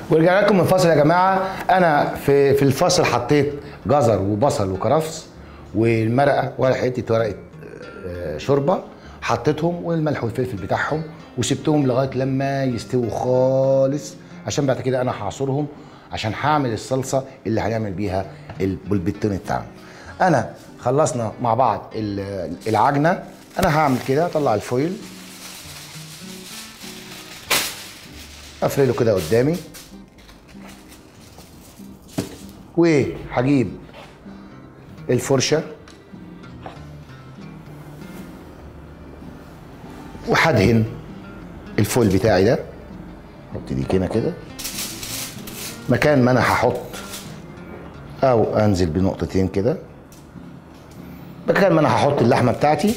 ورجعنا لكم من فاصل يا جماعه انا في في الفاصل حطيت جزر وبصل وكرفس والمرقه ولا حته ورقه آه، شوربه حطيتهم والملح والفلفل بتاعهم وسبتهم لغايه لما يستووا خالص عشان بعد كده انا هعصرهم عشان هعمل الصلصه اللي هنعمل بيها البلبتين بتاعنا انا خلصنا مع بعض ال- العجنه انا هعمل كده اطلع الفويل افرده كده قدامي وهجيب الفرشه وهدهن الفول بتاعي ده احط دي هنا كده مكان ما انا هحط او انزل بنقطتين كده مكان ما انا هحط اللحمه بتاعتي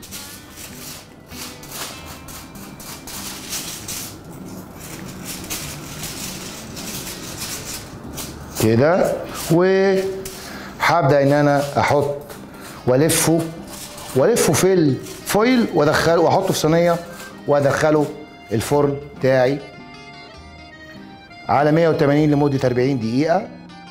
كده وهبدا ان انا احط والفه والفه في الفويل وادخله واحطه في صينيه وادخله الفرن بتاعي على 180 لمده 40 دقيقه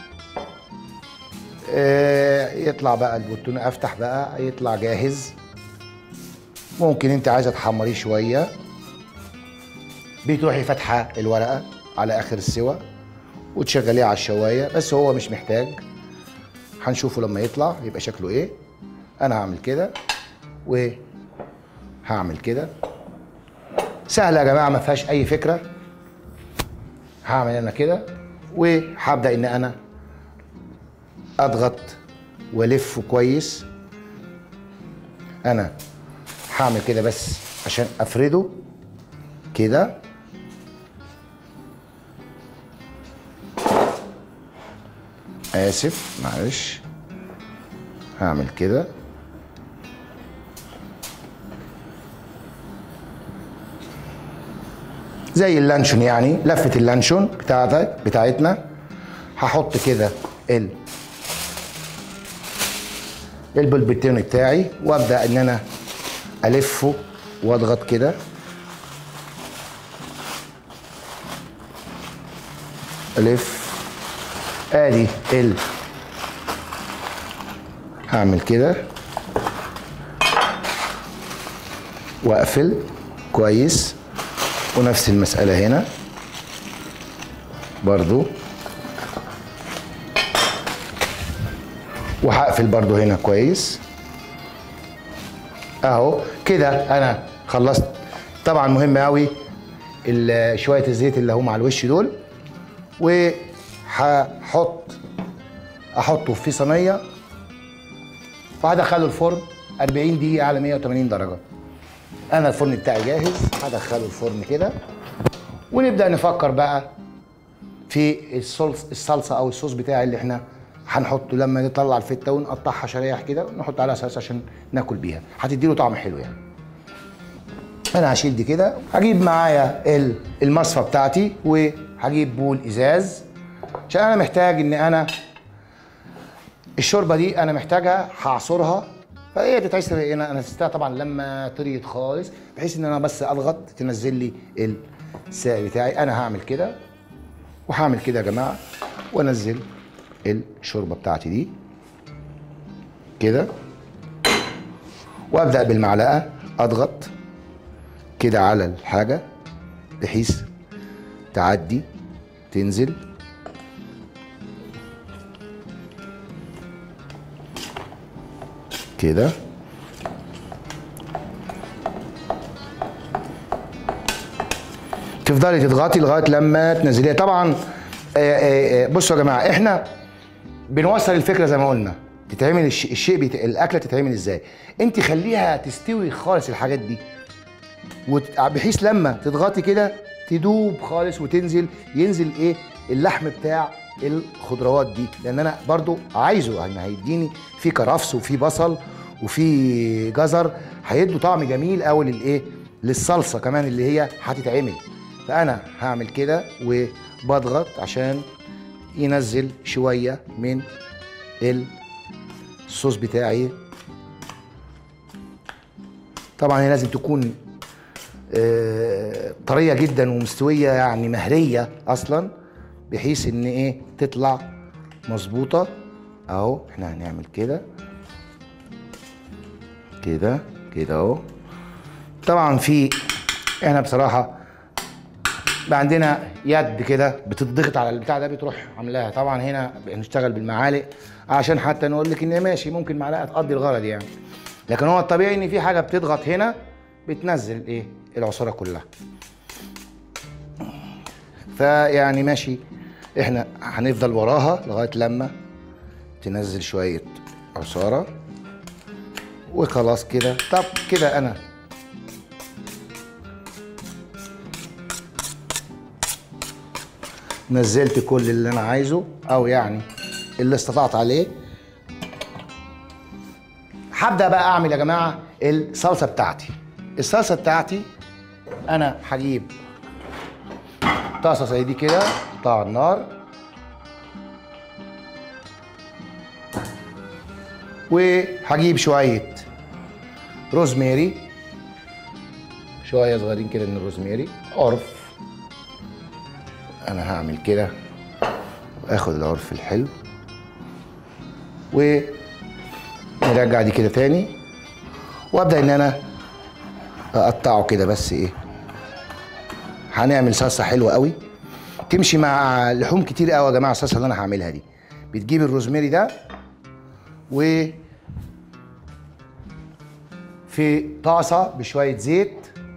آه، يطلع بقى البوتون افتح بقى يطلع جاهز ممكن انت عايزه تحمريه شويه بتروحي فاتحه الورقه على اخر السوا وتشغليه على الشوايه بس هو مش محتاج هنشوفه لما يطلع يبقى شكله ايه انا هعمل كده وهعمل كده سهله يا جماعه ما فيهاش اي فكره هعمل انا كده وهبدا ان انا اضغط والفه كويس انا هعمل كده بس عشان افرده كده اسف معلش هعمل كده زي اللانشون يعني لفه اللانشون بتاعتك بتاعتنا هحط كده ال البلبتين بتاعي وابدا ان انا الفه واضغط كده الف ادي ال هعمل كده واقفل كويس ونفس المسألة هنا برضو وهقفل برضو هنا كويس اهو كده انا خلصت طبعا مهم قوي ال- شويه الزيت اللي هم على الوش دول وهحط احطه في صينيه وهدخله الفرن 40 دقيقه على 180 درجه انا الفرن بتاعي جاهز هدخله الفرن كده ونبدا نفكر بقى في الصلص الصلصه او الصوص بتاعي اللي احنا هنحطه لما نطلع الفته ونقطعها شرايح كده ونحط عليها صلصه عشان ناكل بيها هتدي له طعم حلو يعني انا هشيل دي كده هجيب معايا ال- المصفى بتاعتي وهجيب بول ازاز عشان انا محتاج ان انا الشوربه دي انا محتاجها هعصرها فهي تتعصر هنا انا سبتها طبعا لما طريت خالص بحيث ان انا بس اضغط تنزل لي السائل بتاعي انا هعمل كده وهعمل كده يا جماعه وانزل الشوربه بتاعتي دي كده وابدا بالمعلقه اضغط كده على الحاجه بحيث تعدي تنزل كده تفضلي تضغطي لغايه لما تنزليها طبعا آه، آه، آه، بصوا يا جماعه احنا بنوصل الفكره زي ما قلنا تتعمل الش- الشيء بت... الاكله تتعمل ازاي انت خليها تستوي خالص الحاجات دي وت... بحيث لما تضغطي كده تدوب خالص وتنزل ينزل ايه اللحم بتاع الخضروات دي لان انا برضو عايزه يعني هيديني في كرفس وفي بصل وفي جزر هيدوا طعم جميل قوي للايه للصلصه كمان اللي هي هتتعمل فانا هعمل كده وبضغط عشان ينزل شويه من الصوص بتاعي طبعا هي لازم تكون آه، طريه جدا ومستويه يعني مهريه اصلا بحيث ان ايه تطلع مظبوطه اهو احنا هنعمل كده كده كده اهو طبعا في احنا بصراحه بقى عندنا يد كده بتضغط على البتاع ده بتروح عاملاها طبعا هنا بنشتغل بالمعالق عشان حتى نقول لك ان ماشي ممكن معلقه تقضي الغرض يعني لكن هو الطبيعي ان في حاجه بتضغط هنا بتنزل ايه العصاره كلها فيعني ماشي احنا هنفضل وراها لغايه لما تنزل شويه عصاره وخلاص كده طب كده انا نزلت كل اللي انا عايزه او يعني اللي استطعت عليه هبدا بقى اعمل يا جماعه الصلصه بتاعتي الصلصه بتاعتي انا هجيب طاسه زي دي كده احطها على النار وهجيب شويه روزماري شويه صغيرين كده من الروزماري عرف انا هعمل كده واخد العرف الحلو ونرجع دي كده تاني وابدا ان انا اقطعه كده بس ايه هنعمل صلصه حلوه قوي تمشي مع لحوم كتير قوي يا جماعه الصلصه اللي انا هعملها دي بتجيب الروزماري ده و في طاسه بشويه زيت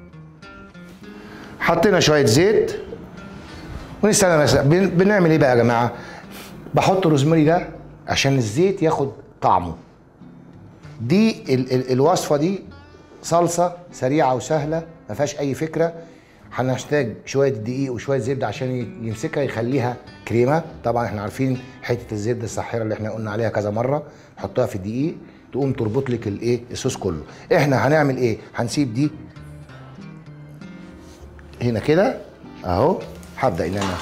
حطينا شويه زيت ونستنى بس بن- بنعمل ايه بقى يا جماعه بحط الروزماري ده عشان الزيت ياخد طعمه دي ال ال الوصفه دي صلصه سريعه وسهله ما فيهاش اي فكره هنحتاج شويه دقيق وشويه زبده عشان ي- يمسكها يخليها كريمه طبعا احنا عارفين حته الزبده الساحره اللي احنا قلنا عليها كذا مره نحطها في الدقيق تقوم تربط لك الايه الصوص كله احنا هنعمل ايه هنسيب دي هنا كده اهو هبدا ان انا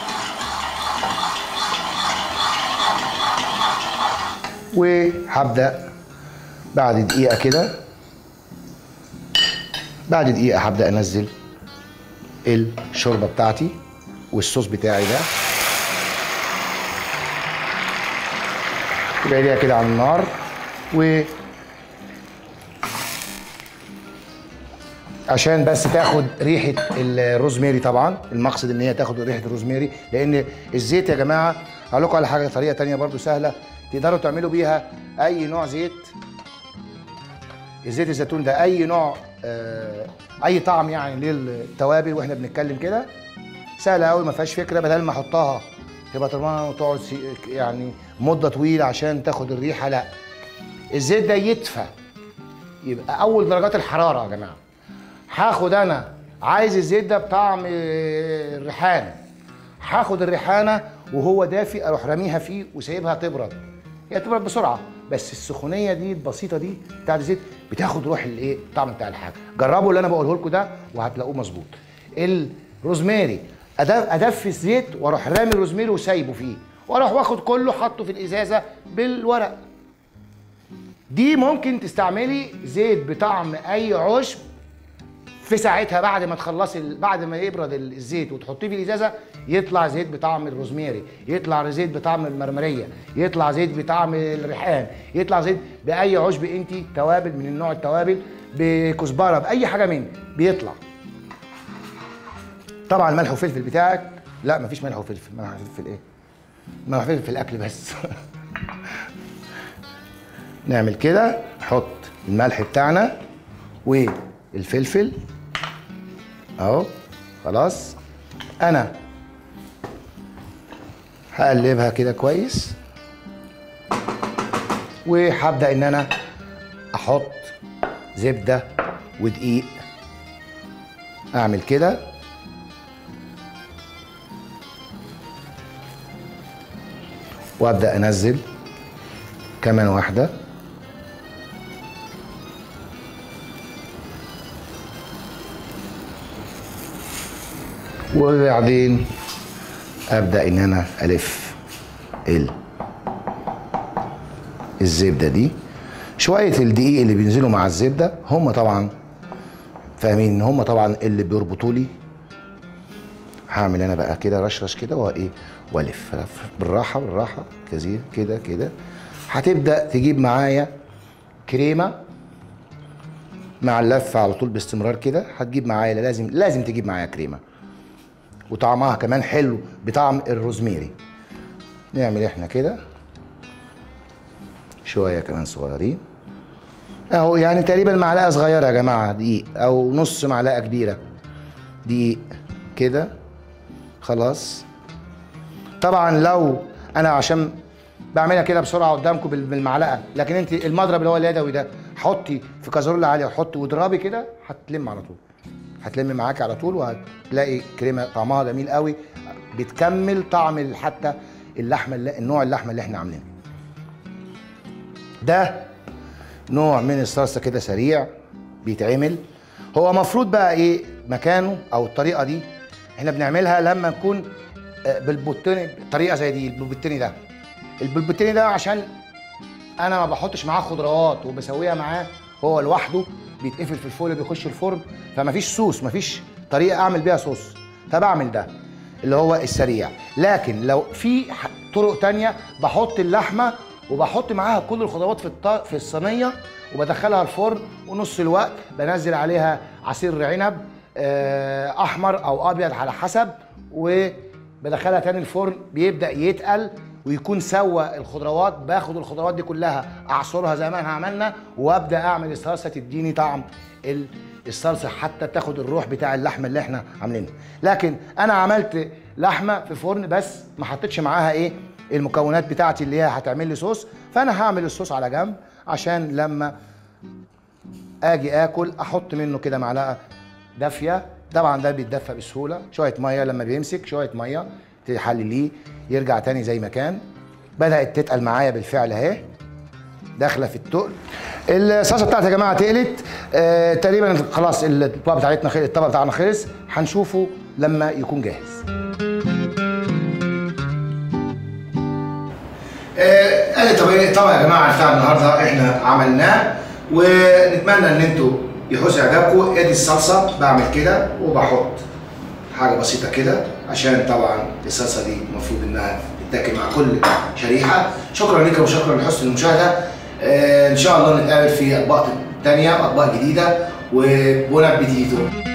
وهبدا بعد دقيقه كده بعد دقيقه هبدا انزل الشوربه بتاعتي والصوص بتاعي ده يبقى ايديها كده على النار و عشان بس تاخد ريحه الروزماري طبعا المقصد ان هي تاخد ريحه الروزماري لان الزيت يا جماعه هقول لكم على حاجه طريقه تانية برضو سهله تقدروا تعملوا بيها اي نوع زيت الزيت الزيتون ده اي نوع آه اي طعم يعني للتوابل واحنا بنتكلم كده سهله قوي ما فيهاش فكره بدل ما احطها في بطرمان وتقعد سي- يعني مده طويله عشان تاخد الريحه لا الزيت ده يدفى يبقى اول درجات الحراره يا جماعه هاخد انا عايز الزيت ده بطعم آه، الريحان هاخد الريحانه وهو دافي اروح راميها فيه وسايبها تبرد هي تبرد بسرعه بس السخونيه دي البسيطه دي بتاعت الزيت بتاخد روح الايه الطعم بتاع الحاجه جربوا اللي انا بقوله لكم ده وهتلاقوه مظبوط الروزماري أدف- ادفي الزيت واروح رامي الروزماري وسايبه فيه واروح واخد كله حاطه في الازازه بالورق دي ممكن تستعملي زيت بطعم اي عشب في ساعتها بعد ما تخلصي ال- بعد ما يبرد ال- الزيت وتحطيه في الازازه يطلع زيت بطعم الروزماري يطلع زيت بطعم المرمريه يطلع زيت بطعم الريحان يطلع زيت باي عشب انت توابل من النوع التوابل بكزبره باي حاجه من بيطلع طبعا الملح والفلفل بتاعك لا مفيش ملح وفلفل ملح وفلفل ايه ملح وفلفل في الاكل بس نعمل كده نحط الملح بتاعنا والفلفل اهو خلاص انا هقلبها كده كويس وهبدا ان انا احط زبده ودقيق اعمل كده وابدا انزل كمان واحده وبعدين ابدا ان انا الف ال الزبده دي شويه الدقيق اللي بينزلوا مع الزبده هم طبعا فاهمين ان هم طبعا اللي بيربطوا لي هعمل انا بقى كده رشرش كده وايه والف ألف بالراحه بالراحه كزير كده كده هتبدا تجيب معايا كريمه مع اللف على طول باستمرار كده هتجيب معايا لازم لازم تجيب معايا كريمه وطعمها كمان حلو بطعم الروزميري نعمل احنا كده شويه كمان صغيرين اهو يعني تقريبا معلقه صغيره يا جماعه دقيق او نص معلقه كبيره دقيق كده خلاص طبعا لو انا عشان بعملها كده بسرعه قدامكم بال- بالمعلقه لكن انت المضرب اللي هو اليدوي ده حطي في كازرولة عاليه وحطي واضربي كده هتلم على طول هتلم معاكي على طول وهتلاقي كريمه طعمها جميل قوي بتكمل طعم ال- حتى اللحمه اللي النوع اللحمه اللي احنا عاملينه ده نوع من الصلصه كده سريع بيتعمل هو مفروض بقى ايه مكانه او الطريقه دي احنا بنعملها لما نكون آه، بالبوتيني طريقه زي دي البلبوتيني ده البلبوتيني ده عشان انا ما بحطش معاه خضروات وبسويها معاه هو لوحده بيتقفل في الفول بيخش الفرن فمفيش صوص مفيش طريقه اعمل بيها صوص فبعمل ده اللي هو السريع لكن لو في ح- طرق تانية بحط اللحمه وبحط معاها كل الخضروات في الط... في الصينيه وبدخلها الفرن ونص الوقت بنزل عليها عصير عنب آه، احمر او ابيض على حسب وبدخلها تاني الفرن بيبدا يتقل ويكون سوى الخضروات باخد الخضروات دي كلها اعصرها زي ما احنا عملنا وابدا اعمل الصلصه تديني طعم ال- الصلصه حتى تاخد الروح بتاع اللحمه اللي احنا عاملينها لكن انا عملت لحمه في فرن بس ما حطيتش معاها ايه المكونات بتاعتي اللي هي هتعمل لي صوص فانا هعمل الصوص على جنب عشان لما اجي اكل احط منه كده معلقه دافيه طبعا ده بيتدفى بسهوله شويه ميه لما بيمسك شويه ميه تحلليه يرجع تاني زي ما كان بدات تتقل معايا بالفعل اهي داخله في التقل الصلصه بتاعتي يا جماعه تقلت آه تقريبا خلاص الطبق بتاعتنا خلص الطبق بتاعنا خلص هنشوفه لما يكون جاهز آه، ادي طبعا طبعا يا جماعه بتاع النهارده احنا عملناه ونتمنى ان انتوا يحوز اعجابكم ادي الصلصه بعمل كده وبحط حاجه بسيطه كده عشان طبعا الصلصه دي المفروض انها تتاكل مع كل شريحه شكرا لكم وشكرا لحسن المشاهده آه، ان شاء الله نتقابل في اطباق تانية واطباق جديده وبون ابيتيتو